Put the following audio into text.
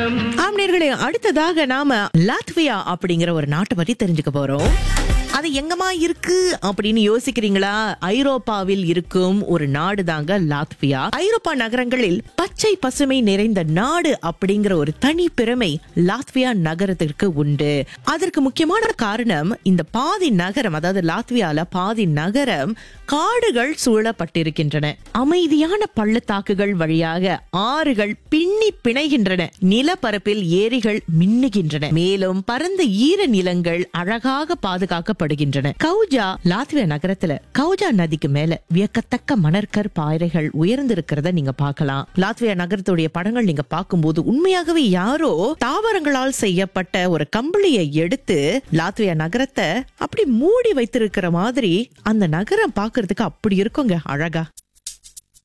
நகரம் ஆம் நேர்களே அடுத்ததாக நாம லாத்வியா அப்படிங்கிற ஒரு நாட்டை பத்தி தெரிஞ்சுக்க போறோம் அது எங்கமா இருக்கு அப்படின்னு யோசிக்கிறீங்களா ஐரோப்பாவில் இருக்கும் ஒரு நாடு தாங்க லாத்வியா ஐரோப்பா நகரங்களில் பச்சை பசுமை நிறைந்த நாடு அப்படிங்கிற ஒரு தனி பெருமை லாத்வியா நகரத்திற்கு உண்டு அதற்கு முக்கியமான காரணம் இந்த பாதி நகரம் அதாவது லாத்வியால பாதி நகரம் காடுகள் சூழப்பட்டிருக்கின்றன அமைதியான பள்ளத்தாக்குகள் வழியாக ஆறுகள் பின்னி பிணைகின்றன நிலப்பரப்பில் ஏரிகள் மின்னுகின்றன மேலும் பரந்த ஈர நிலங்கள் அழகாக பாதுகாக்கப்படுகின்றன கவுஜா லாத்வியா நகரத்துல கவுஜா நதிக்கு மேல வியக்கத்தக்க மணற்கர் பாறைகள் உயர்ந்திருக்கிறத நீங்க பார்க்கலாம் லாத்வியா நகரத்துடைய படங்கள் நீங்க பார்க்கும்போது உண்மையாகவே யாரோ தாவரங்களால் செய்யப்பட்ட ஒரு கம்பளியை எடுத்து லாத்வியா நகரத்தை அப்படி மூடி வைத்திருக்கிற மாதிரி அந்த நகரம் பார்க்கிறதுக்கு அப்படி இருக்குங்க அழகா